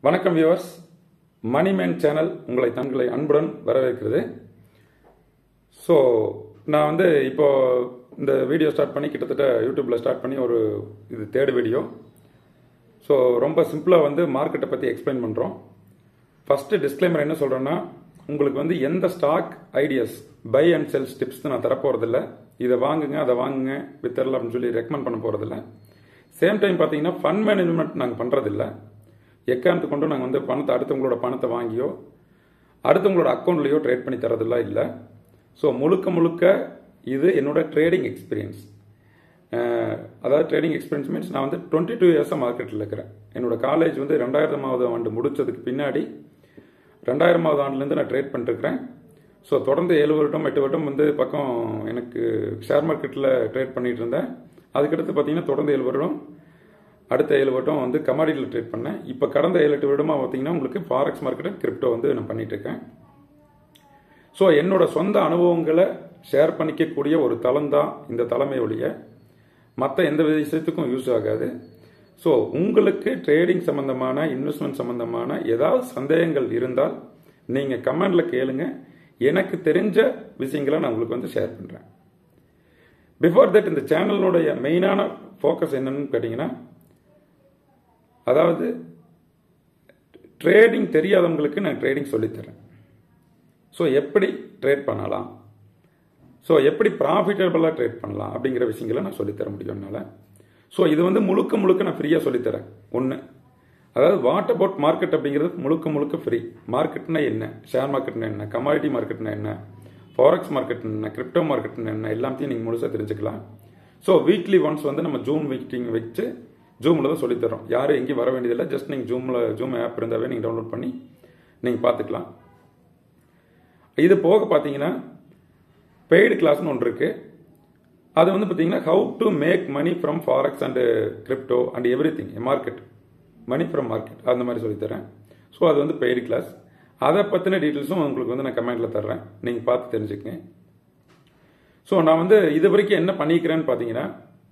வணக்கம் viewers மணிமேன் channel உங்களை தங்களை அன்புடன் வரவேற்கிறது ஸோ நான் வந்து இப்போ இந்த வீடியோ ஸ்டார்ட் பண்ணி கிட்டத்தட்ட யூடியூப்பில் ஸ்டார்ட் பண்ணி ஒரு இது தேர்ட் வீடியோ ஸோ ரொம்ப சிம்பிளாக வந்து மார்க்கெட்டை பற்றி எக்ஸ்பிளைன் பண்ணுறோம் ஃபஸ்ட்டு டிஸ்க்ளைமர் என்ன சொல்கிறேன்னா உங்களுக்கு வந்து எந்த stock ideas buy and sells tips நான் தரப்போகிறதில்ல இதை வாங்குங்க அதை வாங்குங்க வித்தரல அப்படின்னு சொல்லி ரெக்கமெண்ட் பண்ண போகிறதில்ல சேம் டைம் பார்த்தீங்கன்னா ஃபண்ட் மேனேஜ்மெண்ட் நாங்கள் பண்ணுறதில்ல எக்காரணத்து கொண்டு நாங்கள் வந்து பணத்தை அடுத்தவங்களோட பணத்தை வாங்கியோ அடுத்தவங்களோட அக்கௌண்ட்லேயோ ட்ரேட் பண்ணி தரதெல்லாம் இல்லை ஸோ முழுக்க முழுக்க இது என்னோட ட்ரேடிங் எக்ஸ்பீரியன்ஸ் அதாவது ட்ரேடிங் எக்ஸ்பீரியன்ஸ் மீன்ஸ் நான் வந்து டுவெண்ட்டி டூ இயர்ஸாக மார்க்கெட்டில் இருக்கிறேன் என்னோட காலேஜ் வந்து ரெண்டாயிரமாவது ஆண்டு முடிச்சதுக்கு பின்னாடி ரெண்டாயிரமாவது ஆண்டுலேருந்து நான் ட்ரேட் பண்ணிருக்கிறேன் ஸோ தொடர்ந்து ஏழு வருடம் எட்டு வருடம் வந்து பக்கம் எனக்கு ஷேர் மார்க்கெட்டில் ட்ரேட் பண்ணிட்டு இருந்தேன் அதுக்கடுத்து பார்த்தீங்கன்னா தொடர்ந்து ஏழு வருடம் அடுத்த ஏழு வருடம் வந்து கமாடிட்டியில் ட்ரேட் பண்ணேன் இப்போ கடந்த ஏழு எட்டு வருடமாக பார்த்தீங்கன்னா உங்களுக்கு ஃபாரெக்ஸ் மார்க்கெட் கிரிப்டோ வந்து நான் பண்ணிட்டு இருக்கேன் ஸோ என்னோட சொந்த அனுபவங்களை ஷேர் பண்ணிக்கக்கூடிய ஒரு தளம் தான் இந்த தலைமை ஒழிய மற்ற எந்த விஷயத்துக்கும் யூஸ் ஆகாது ஸோ உங்களுக்கு ட்ரேடிங் சம்பந்தமான இன்வெஸ்ட்மெண்ட் சம்பந்தமான ஏதாவது சந்தேகங்கள் இருந்தால் நீங்கள் கமெண்டில் கேளுங்க எனக்கு தெரிஞ்ச விஷயங்களை நான் உங்களுக்கு வந்து ஷேர் பண்ணுறேன் பிஃபோர் தட் இந்த சேனலுடைய மெயினான ஃபோக்கஸ் என்னன்னு கேட்டிங்கன்னா அதாவது ட்ரேடிங் தெரியாதவங்களுக்கு நான் ட்ரேடிங் சொல்லித்தரேன் ஸோ எப்படி ட்ரேட் பண்ணலாம் ஸோ எப்படி ப்ராஃபிட்டபிளாக ட்ரேட் பண்ணலாம் அப்படிங்கிற விஷயங்களை நான் சொல்லித்தர முடியும் என்னால் ஸோ இது வந்து முழுக்க முழுக்க நான் ஃப்ரீயாக சொல்லித்தரேன் ஒன்று அதாவது வாட் அபவுட் மார்க்கெட் அப்படிங்கிறது முழுக்க முழுக்க ஃப்ரீ மார்க்கெட்னா என்ன ஷேர் மார்க்கெட்னா என்ன கமாடிட்டி மார்க்கெட்னா என்ன ஃபாரெக்ஸ் மார்க்கெட் என்ன கிரிப்டோ மார்க்கெட்னா என்ன எல்லாத்தையும் நீங்கள் முழுசாக தெரிஞ்சுக்கலாம் ஸோ வீக்லி ஒன்ஸ் வந்து நம்ம ஜூம் மீட்டிங் வச்சு ஜூமில் தான் சொல்லித்தரோம் யாரும் எங்கேயும் வர வேண்டியதில்லை ஜஸ்ட் நீங்கள் ஜூமில் ஜூம் ஆப் இருந்தாவே நீங்கள் டவுன்லோட் பண்ணி நீங்கள் பார்த்துக்கலாம் இது போக பார்த்தீங்கன்னா பெய்டு கிளாஸ்னு ஒன்று இருக்குது அது வந்து பார்த்தீங்கன்னா how to make money from forex and crypto and everything market money from market அந்த மாதிரி சொல்லித்தரேன் ஸோ அது வந்து பெய்டு கிளாஸ் அதை பற்றின டீட்டெயில்ஸும் உங்களுக்கு வந்து நான் கமெண்ட்டில் தர்றேன் நீங்கள் பார்த்து தெரிஞ்சுக்கங்க ஸோ நான் வந்து இது வரைக்கும் என்ன பண்ணிக்கிறேன்னு பார்த்தீங்கன்னா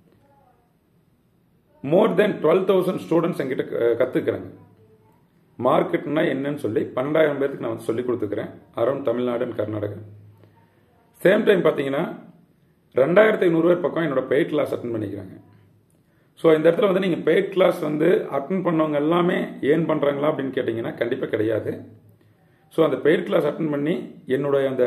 more than twelve thousand students என்கிட்ட கற்றுக்குறாங்க மார்க்கெட்னா என்னன்னு சொல்லி பன்னெண்டாயிரம் பேருக்கு நான் வந்து சொல்லி கொடுத்துக்கிறேன் around Tamil Nadu and Karnataka same time பார்த்தீங்கன்னா ரெண்டாயிரத்தி ஐநூறு பேர் பக்கம் என்னோட பெய்ட் கிளாஸ் அட்டன் பண்ணிக்கிறாங்க ஸோ இந்த இடத்துல வந்து நீங்கள் பெய்ட் கிளாஸ் வந்து அட்டன் பண்ணவங்க எல்லாமே ஏன் பண்ணுறாங்களா அப்படின்னு கேட்டிங்கன்னா கண்டிப்பாக கிடையாது ஸோ அந்த பெய்ட் கிளாஸ் அட்டன் பண்ணி என்னுடைய அந்த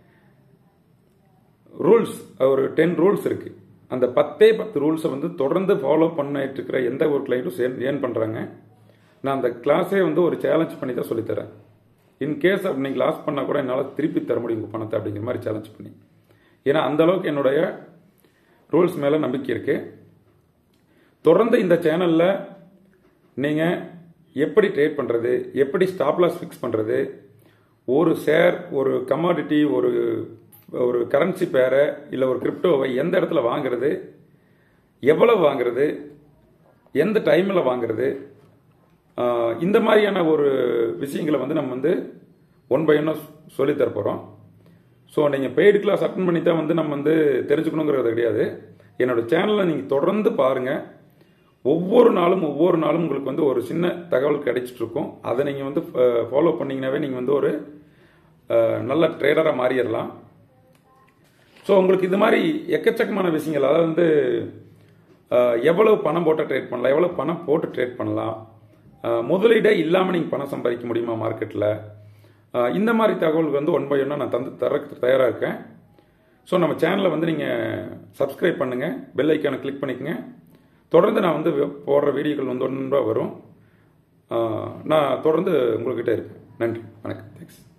ரூல்ஸ் ஒரு டென் ரூல்ஸ் இருக்குது அந்த பத்தே பத்து ரூல்ஸை வந்து தொடர்ந்து ஃபாலோ பண்ணிட்டு இருக்கிற எந்த ஒரு கிளைண்ட்டும் ஏன் பண்ணுறாங்க நான் அந்த கிளாஸே வந்து ஒரு சேலஞ்ச் பண்ணி தான் சொல்லித்தரேன் இன்கேஸ் அப்படி நீங்கள் லாஸ் பண்ணால் கூட என்னால் திருப்பி தர முடியும் உங்கள் பணத்தை அப்படிங்கிற மாதிரி சேலஞ்ச் பண்ணி ஏன்னா அந்த அளவுக்கு என்னுடைய ரூல்ஸ் மேலே நம்பிக்கை இருக்கு தொடர்ந்து இந்த சேனலில் நீங்கள் எப்படி ட்ரேட் பண்ணுறது எப்படி ஸ்டாப் லாஸ் ஃபிக்ஸ் பண்ணுறது ஒரு ஷேர் ஒரு கமாடிட்டி ஒரு ஒரு கரன்சி பேரை இல்லை ஒரு கிரிப்டோவை எந்த இடத்துல வாங்குறது எவ்வளவு வாங்குறது எந்த டைமில் வாங்குறது இந்த மாதிரியான ஒரு விஷயங்களை வந்து நம்ம வந்து ஒன் பை ஒன்னாக சொல்லித்தர போகிறோம் ஸோ நீங்கள் பெய்டு கிளாஸ் அட்டன் பண்ணி தான் வந்து நம்ம வந்து தெரிஞ்சுக்கணுங்கிறது கிடையாது என்னோட சேனலை நீங்கள் தொடர்ந்து பாருங்கள் ஒவ்வொரு நாளும் ஒவ்வொரு நாளும் உங்களுக்கு வந்து ஒரு சின்ன தகவல் கிடைச்சிட்டு இருக்கும் அதை நீங்கள் வந்து ஃபாலோ பண்ணிங்கனாவே நீங்கள் வந்து ஒரு நல்ல ட்ரேடராக மாறிடலாம் ஸோ உங்களுக்கு இது மாதிரி எக்கச்சக்கமான விஷயங்கள் அதாவது வந்து எவ்வளவு பணம் போட்டு ட்ரேட் பண்ணலாம் எவ்வளவு பணம் போட்டு ட்ரேட் பண்ணலாம் முதலீடே இல்லாமல் நீங்கள் பணம் சம்பாதிக்க முடியுமா மார்க்கெட்டில் இந்த மாதிரி தகவல் வந்து ஒன் பை ஒன்னாக நான் தந்து தர தயாராக இருக்கேன் ஸோ நம்ம சேனலை வந்து நீங்கள் சப்ஸ்கிரைப் பண்ணுங்கள் பெல் ஐக்கானை கிளிக் பண்ணிக்கங்க தொடர்ந்து நான் வந்து போடுற வீடியோக்கள் வந்து ஒன்றா வரும் நான் தொடர்ந்து உங்கள்கிட்ட இருப்பேன் நன்றி வணக்கம் தேங்க்ஸ்